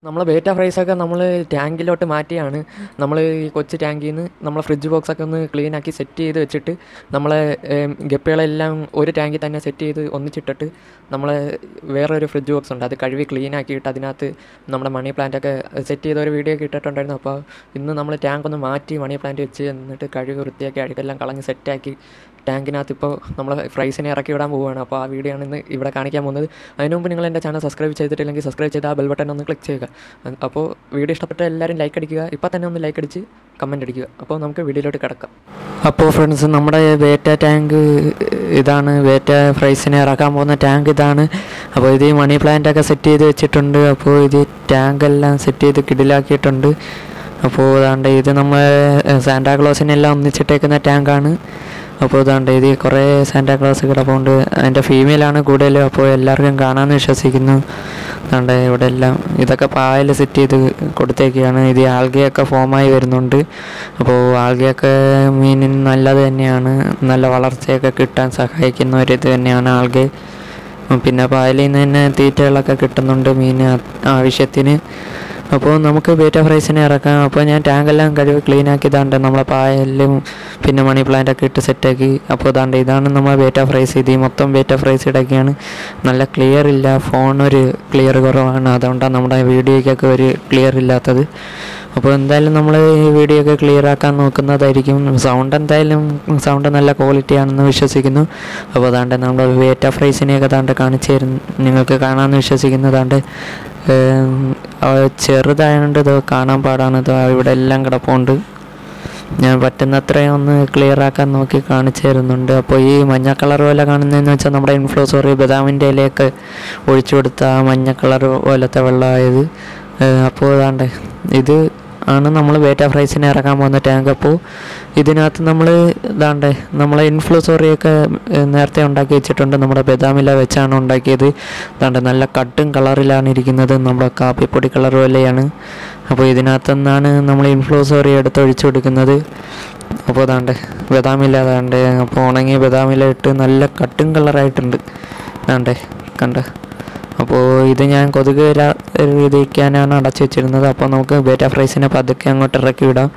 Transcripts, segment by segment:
നമ്മൾ ബേറ്റ ഫ്രൈസൊക്കെ നമ്മൾ ടാങ്കിലോട്ട് മാറ്റിയാണ് നമ്മൾ ഈ കൊച്ചു ടാങ്കിൽ നിന്ന് നമ്മളെ ഫ്രിഡ്ജ് ബോക്സൊക്കെ ഒന്ന് ക്ലീൻ ആക്കി സെറ്റ് ചെയ്ത് വെച്ചിട്ട് നമ്മളെ ഏം, ഗപ്പികളെല്ലാം ഒരു ടാങ്കിൽ തന്നെ സെറ്റ് ചെയ്ത് ഒന്നിച്ചിട്ടിട്ട് നമ്മൾ വേറൊരു ഫ്രിഡ്ജ് ബോക്സ് ഉണ്ട് അത് കഴുകി ക്ലീൻ ആക്കിയിട്ട് അതിനകത്ത് നമ്മുടെ മണി പ്ലാന്റ് ഒക്കെ സെറ്റ് ചെയ്ത ഒരു വീഡിയോ ഒക്കെ ഇട്ടിട്ടുണ്ടായിരുന്നു അപ്പോൾ ഇന്ന് നമ്മൾ ടാങ്ക് ഒന്ന് മാറ്റി മണി പ്ലാന്റ് വെച്ച് എന്നിട്ട് കഴുകി വൃത്തിയാക്കി അഴുക്കെല്ലാം കളഞ്ഞ് സെറ്റാക്കി ടാങ്കിനകത്ത് ഇപ്പോൾ നമ്മൾ ഫ്രൈസിനെ ഇറക്കി വിടാൻ പോവുകയാണ് അപ്പോൾ ആ വീഡിയോ ആണ് ഇന്ന് ഇവിടെ കാണിക്കാൻ പോകുന്നത് അതിന് മുമ്പ് നിങ്ങൾ എൻ്റെ ചാനൽ സബ്സ്ക്രൈബ് ചെയ്തിട്ടില്ലെങ്കിൽ സബ്സ്ക്രൈബ് ചെയ്ത് ആ ബെൽ ബട്ടൺ ഒന്ന് ക്ലിക്ക് ചെയ്യുക അ- അപ്പോൾ വീഡിയോ ഇഷ്ടപ്പെട്ട എല്ലാവരും ലൈക്ക് അടിക്കുക ഇപ്പോൾ തന്നെ ഒന്ന് ലൈക്ക് അടിച്ച് കമൻറ്റ് അടിക്കുക അപ്പോൾ നമുക്ക് വീഡിയോയിലോട്ട് കിടക്കാം അപ്പോൾ ഫ്രണ്ട്സ് നമ്മുടെ വേറ്റ ടാങ്ക് ഇതാണ് വേറ്റ ഫ്രൈസിനെ ഇറക്കാൻ പോകുന്ന ടാങ്ക് ഇതാണ് അപ്പോൾ ഇത് ഈ മണി പ്ലാന്റ് ഒക്കെ സെറ്റ് ചെയ്ത് വെച്ചിട്ടുണ്ട് അപ്പോൾ ഇത് ടാങ്ക് എല്ലാം സെറ്റ് ചെയ്ത് കിടിലാക്കിയിട്ടുണ്ട് അപ്പോൾ ഇതാണ്ട് ഇത് നമ്മൾ സാന്റാക്ലോസിനെല്ലാം ഒന്നിച്ചിട്ടേക്കുന്ന ടാങ്കാണ് അപ്പോൾ ഇതാണ്ട് ഇത് കുറേ സാന്റാക്ലോസ് കിടപ്പുണ്ട് അതിൻ്റെ ഫീമെയിലാണ് കൂടുതലും അപ്പോൾ എല്ലാവർക്കും കാണാമെന്ന് വിശ്വസിക്കുന്നു അതുകൊണ്ട് ഇവിടെ എല്ലാം ഇതൊക്കെ പായൽ സെറ്റ് ചെയ്ത് കൊടുത്തേക്കാണ് ഇത് ആൽഗയൊക്കെ ഫോമായി വരുന്നുണ്ട് അപ്പോൾ ആൽഗയൊക്കെ മീനിന് നല്ലത് തന്നെയാണ് നല്ല വളർച്ചയൊക്കെ കിട്ടാൻ സഹായിക്കുന്ന ഒരു ഇത് തന്നെയാണ് ആൽഗ പിന്നെ പായലിൽ നിന്ന് തന്നെ തീറ്റകളൊക്കെ കിട്ടുന്നുണ്ട് മീന് ആവശ്യത്തിന് അപ്പോൾ നമുക്ക് ബേറ്റ ഫ്രൈസിനെ ഇറക്കാം അപ്പോൾ ഞാൻ ടാങ്കെല്ലാം കഴുകി ക്ലീൻ ആക്കി ഇതാണ്ട് നമ്മളെ പായലും പിന്നെ മണി പ്ലാന്റ് ഒക്കെ ഇട്ട് സെറ്റാക്കി അപ്പോൾ ഇതാണ്ട് ഇതാണ് നമ്മളെ ബേറ്റ ഫ്രൈസ് ഇത് ഈ മൊത്തം ബേറ്റ ഫ്രൈസ് ഇടയ്ക്കാണ് നല്ല ക്ലിയർ ഇല്ല ഫോൺ ഒരു ക്ലിയർ കുറവാണ് അതുകൊണ്ടാണ് നമ്മുടെ വീഡിയോയ്ക്കൊക്കെ ഒരു ക്ലിയർ ഇല്ലാത്തത് അപ്പോൾ എന്തായാലും നമ്മൾ ഈ വീഡിയോ ഒക്കെ ക്ലിയർ ആക്കാൻ നോക്കുന്നതായിരിക്കും സൗണ്ട് എന്തായാലും സൗണ്ട് നല്ല ക്വാളിറ്റി ആണെന്ന് വിശ്വസിക്കുന്നു അപ്പോൾ അതാണ്ട് നമ്മുടെ വേറ്റ ഫ്രൈസിനെയൊക്കെ താണ്ട് കാണിച്ചു തരും നിങ്ങൾക്ക് കാണാമെന്ന് വിശ്വസിക്കുന്നു അതാണ്ട് ഏം, ആ ചെറുതായതുകൊണ്ട് ഇത് കാണാൻ പാടാണ് ഇത് ഇവിടെ എല്ലാം കിടപ്പുണ്ട് ഞാൻ പറ്റുന്നത്രയും ഒന്ന് ക്ലിയർ ആക്കാൻ നോക്കി കാണിച്ചു തരുന്നുണ്ട് അപ്പോൾ ഈ മഞ്ഞ കളർ പോലെ കാണുന്നതെന്ന് വെച്ചാൽ നമ്മുടെ ഇൻഫ്ലോസോറി ബദാമിൻ്റെ ഇലയൊക്കെ ഒഴിച്ചു കൊടുത്ത ആ മഞ്ഞ കളർ പോലത്തെ വെള്ളമായത് ഏഹ് അപ്പോൾ ഇതാണ്ട് ഇത് ആണ് നമ്മൾ ബേറ്റ ഫ്രൈസിനെ ഇറക്കാൻ പോകുന്ന ടാങ്ക് അപ്പോൾ ഇതിനകത്ത് നമ്മൾ ഇതാണ്ട് നമ്മളെ ഇൻഫ്ലോസോറിയൊക്കെ ഏഹ് നേരത്തെ ഉണ്ടാക്കി വെച്ചിട്ടുണ്ട് നമ്മുടെ ബദാമില വെച്ചാണ് ഉണ്ടാക്കിയത് ഇതാണ്ട് നല്ല കട്ടും കളറിലാണ് ഇരിക്കുന്നത് നമ്മുടെ കാപ്പിപ്പൊടി കളർ പോലെയാണ് അപ്പോൾ ഇതിനകത്ത് നിന്നാണ് നമ്മൾ ഇൻഫ്ലോസോറി എടുത്ത് ഒഴിച്ചു കൊടുക്കുന്നത് അപ്പോൾ അതാണ്ട് ബദാമില അതാണ്ട് അപ്പോൾ ഉണങ്ങിയ ബദാമില ഇട്ട് നല്ല കട്ടും കളറായിട്ടുണ്ട് അതാണ്ട് കണ്ട അപ്പോൾ ഇത് ഞാൻ കൊതുക് വരാതിരിക്കാനാണ് അടച്ചു വെച്ചിരുന്നത് അപ്പോൾ നമുക്ക് ബേറ്റ ഫ്രൈസിനെ പതുക്കെ അങ്ങോട്ട് ഇറക്കി വിടാം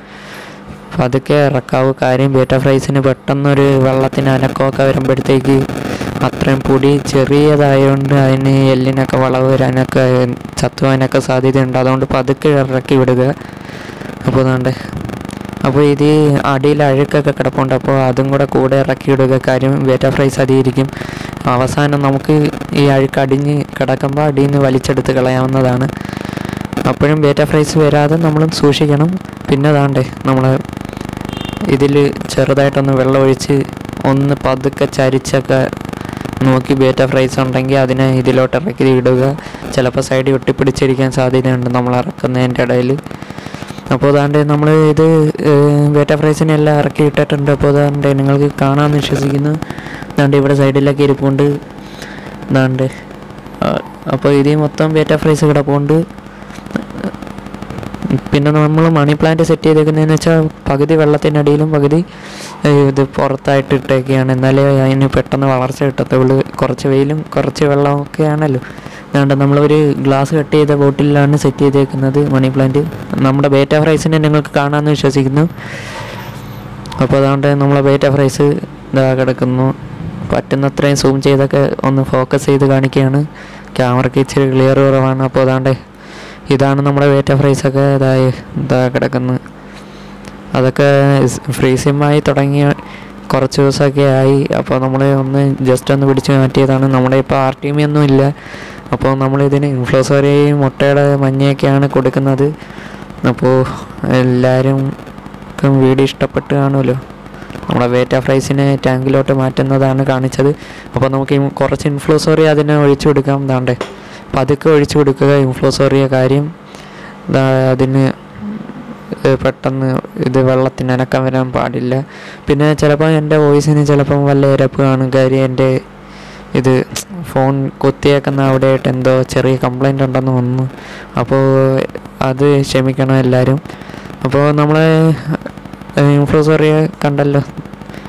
പതുക്കെ ഇറക്കാവൂ കാര്യം ബേറ്റ ഫ്രൈസിന് പെട്ടെന്നൊരു വെള്ളത്തിന് അനക്കമൊക്കെ വരുമ്പോഴത്തേക്ക് അത്രയും പൊടി ചെറിയതായതുകൊണ്ട് അതിന് എല്ലിനൊക്കെ വളവ് വരാനൊക്കെ ചത്തുവാനൊക്കെ സാധ്യതയുണ്ട് അതുകൊണ്ട് പതുക്കെ ഇറക്കി വിടുക അപ്പോൾ അതുകൊണ്ട് അപ്പോൾ ഇത് അടിയിൽ അഴുക്കൊക്കെ കിടപ്പുണ്ട് അപ്പോൾ അതും കൂടെ കൂടെ ഇറക്കി വിടുക കാര്യം ബേറ്റ ഫ്രൈസ് അടിയിരിക്കും അവസാനം നമുക്ക് ഈ അഴുക്ക് അടിഞ്ഞ് കിടക്കുമ്പോൾ അടിയിൽ നിന്ന് വലിച്ചെടുത്ത് കളയാവുന്നതാണ് അപ്പോഴും ബേറ്റ ഫ്രൈസ് വരാതെ നമ്മൾ സൂക്ഷിക്കണം പിന്നെ അതാണ്ടേ നമ്മൾ ഇതിൽ ചെറുതായിട്ടൊന്ന് വെള്ളം ഒഴിച്ച് ഒന്ന് പതുക്കെ ചരിച്ചൊക്കെ നോക്കി ബേറ്റ ഫ്രൈസ് ഉണ്ടെങ്കിൽ അതിനെ ഇതിലോട്ട് ഇറക്കി ഇടുക ചിലപ്പോൾ സൈഡിൽ ഒട്ടിപ്പിടിച്ചിരിക്കാൻ സാധ്യതയുണ്ട് നമ്മൾ ഇറക്കുന്നതിൻ്റെ ഇടയിൽ അപ്പോൾ അതാണ്ട് നമ്മൾ ഇത് ഏഹ്, ബേറ്റ ഫ്രൈസിനെ എല്ലാം ഇറക്കി ഇട്ടിട്ടുണ്ട് അപ്പോൾ അതാണ്ട് നിങ്ങൾക്ക് കാണാമെന്ന് വിശ്വസിക്കുന്നു അതാണ്ട് ഇവിടെ സൈഡിലൊക്കെ ഇരിപ്പുണ്ട് അതാണ്ട് അപ്പോൾ ഇതിൽ മൊത്തം ബേറ്റ ഫ്രൈസ് കിടപ്പുണ്ട് പിന്നെ നമ്മൾ മണി പ്ലാന്റ് സെറ്റ് ചെയ്തേക്കുന്നതെന്ന് വെച്ചാൽ പകുതി വെള്ളത്തിനടിയിലും പകുതി ഏഹ്, ഇത് പുറത്തായിട്ട് ഇട്ടേക്കുകയാണ് എന്നാലേ അതിന് പെട്ടെന്ന് വളർച്ച കിട്ടത്തുള്ളൂ കുറച്ച് വെയിലും കുറച്ച് വെള്ളമൊക്കെ ആണല്ലോ അതുകൊണ്ട് നമ്മളൊരു ഗ്ലാസ് കട്ട് ചെയ്ത ബോട്ടിലാണ് സെറ്റ് ചെയ്തേക്കുന്നത് മണി പ്ലാന്റ് നമ്മുടെ ബേറ്റ ഫ്രൈസിനെ നിങ്ങൾക്ക് കാണാമെന്ന് വിശ്വസിക്കുന്നു അപ്പോൾ അതുകൊണ്ട് നമ്മളെ ബേറ്റ ഫ്രൈസ് ഇതാ കിടക്കുന്നു പറ്റുന്നത്രയും സൂം ചെയ്തൊക്കെ ഒന്ന് ഫോക്കസ് ചെയ്ത് കാണിക്കുകയാണ് ക്യാമറയ്ക്ക് ഇച്ചിരി ക്ലിയർ കുറവാണ് അപ്പോൾ അതാണ്ട് ഇതാണ് നമ്മുടെ വേറ്റ ഫ്രൈസൊക്കെ ഇതായി ഇതാ കിടക്കുന്നത് അതൊക്കെ ഫ്രീസിമായി തുടങ്ങിയ കുറച്ച് ദിവസമൊക്കെ ആയി അപ്പോൾ നമ്മൾ ഒന്ന് ജസ്റ്റ് ഒന്ന് പിടിച്ച് മാറ്റിയതാണ് നമ്മുടെ ഇപ്പോൾ ആർ ടി മി ഒന്നും ഇല്ല അപ്പോൾ നമ്മളിതിന് ഇൻഫ്ലോസറിയും മുട്ടയുടെ മഞ്ഞയൊക്കെയാണ് കൊടുക്കുന്നത് അപ്പോൾ എല്ലാവരും വീഡിയോ ഇഷ്ടപ്പെട്ട് കാണുമല്ലോ നമ്മുടെ വേറ്റ ഫ്രൈസിനെ ടാങ്കിലോട്ട് മാറ്റുന്നതാണ് കാണിച്ചത് അപ്പോൾ നമുക്ക് ഈ കുറച്ച് ഇൻഫ്ലോസോറി അതിനെ ഒഴിച്ചു കൊടുക്കാം ദാണ്ടേ പതുക്കെ ഒഴിച്ചു കൊടുക്കുക ഇൻഫ്ലോസോറിയ കാര്യം ദാ അതിന് ഏഹ് പെട്ടെന്ന് ഇത് വെള്ളത്തിന് അനക്കം വരാൻ പാടില്ല പിന്നെ ചിലപ്പോൾ എൻ്റെ വോയിസിന് ചിലപ്പം വല്ല ഇരപ്പ് കാണും കാര്യം എൻ്റെ ഇത് ഫോൺ കുത്തിയേക്കുന്ന അവിടെയായിട്ട് എന്തോ ചെറിയ കംപ്ലൈൻ്റ് ഉണ്ടെന്ന് തോന്നുന്നു അപ്പോൾ അത് ക്ഷമിക്കണം എല്ലാവരും അപ്പോൾ നമ്മൾ ഇൻഫ്ലോസറിയ കണ്ടല്ലോ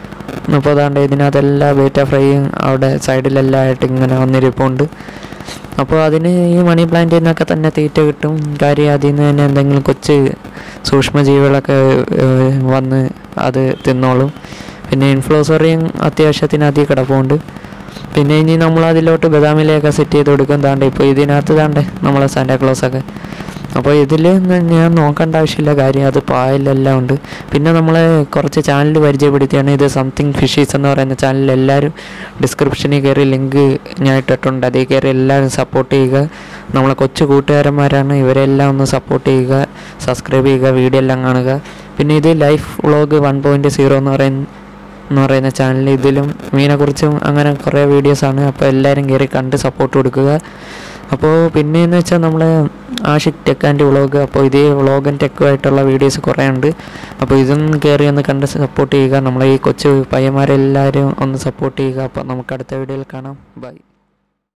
അപ്പോൾ അതാണ്ട് ഇതിനകത്തെല്ലാം ബീറ്റ ഫ്രൈയും അവിടെ സൈഡിലെല്ലാം ആയിട്ട് ഇങ്ങനെ വന്നിരിപ്പുണ്ട് അപ്പോൾ അതിന് ഈ മണി പ്ലാന്റിൽ നിന്നൊക്കെ തന്നെ തീറ്റ കിട്ടും കാര്യം അതിൽ നിന്ന് തന്നെ എന്തെങ്കിലും കൊച്ച് സൂക്ഷ്മജീവികളൊക്കെ ഏഹ്, വന്ന് അത് തിന്നോളും പിന്നെ ഇൻഫ്ലോസറിയും അത്യാവശ്യത്തിന് അതിൽ കിടപ്പുണ്ട് പിന്നെ ഇനി നമ്മൾ അതിലോട്ട് ബദാമിലേക്ക് സെറ്റ് ചെയ്ത് കൊടുക്കും താണ്ടെ ഇപ്പോൾ ഇതിനകത്ത് താണ്ടെ നമ്മളെ സാന്റാക്ലോസൊക്കെ അപ്പോൾ ഇതിൽ ഞാൻ നോക്കേണ്ട ആവശ്യമില്ല കാര്യം അത് പായലെല്ലാം ഉണ്ട് പിന്നെ നമ്മളെ കുറച്ച് ചാനൽ പരിചയപ്പെടുത്തിയാണ് ഇത് സംതിങ് ഫിഷീസ് എന്ന് പറയുന്ന ചാനൽ എല്ലാവരും ഡിസ്ക്രിപ്ഷനിൽ കയറി ലിങ്ക് ഞാൻ ഇട്ടിട്ടുണ്ട് അതിൽ കയറി എല്ലാവരും സപ്പോർട്ട് ചെയ്യുക നമ്മളെ കൊച്ചു കൂട്ടുകാരന്മാരാണ് ഇവരെല്ലാം ഒന്ന് സപ്പോർട്ട് ചെയ്യുക സബ്സ്ക്രൈബ് ചെയ്യുക വീഡിയോ എല്ലാം കാണുക പിന്നെ ഇത് life vlog one point zero എന്ന് പറയുന്ന എന്ന് പറയുന്ന ചാനൽ ഇതിലും മീനെക്കുറിച്ചും അങ്ങനെ കുറേ വീഡിയോസാണ് അപ്പോൾ എല്ലാവരും കയറി കണ്ട് സപ്പോർട്ട് കൊടുക്കുക അപ്പോൾ പിന്നെയെന്ന് വെച്ചാൽ നമ്മൾ ആഷിക് ടെക് ആൻഡ് വ്ളോഗ് അപ്പോൾ ഇതേ വ്ളോഗും ടെക്കുമായിട്ടുള്ള വീഡിയോസ് കുറേ ഉണ്ട് അപ്പോൾ ഇതും കയറി ഒന്ന് കണ്ട് സപ്പോർട്ട് ചെയ്യുക നമ്മളെ ഈ കൊച്ചു പയ്യന്മാരെല്ലാവരും ഒന്ന് സപ്പോർട്ട് ചെയ്യുക അപ്പോൾ നമുക്ക് അടുത്ത വീഡിയോയിൽ കാണാം ബൈ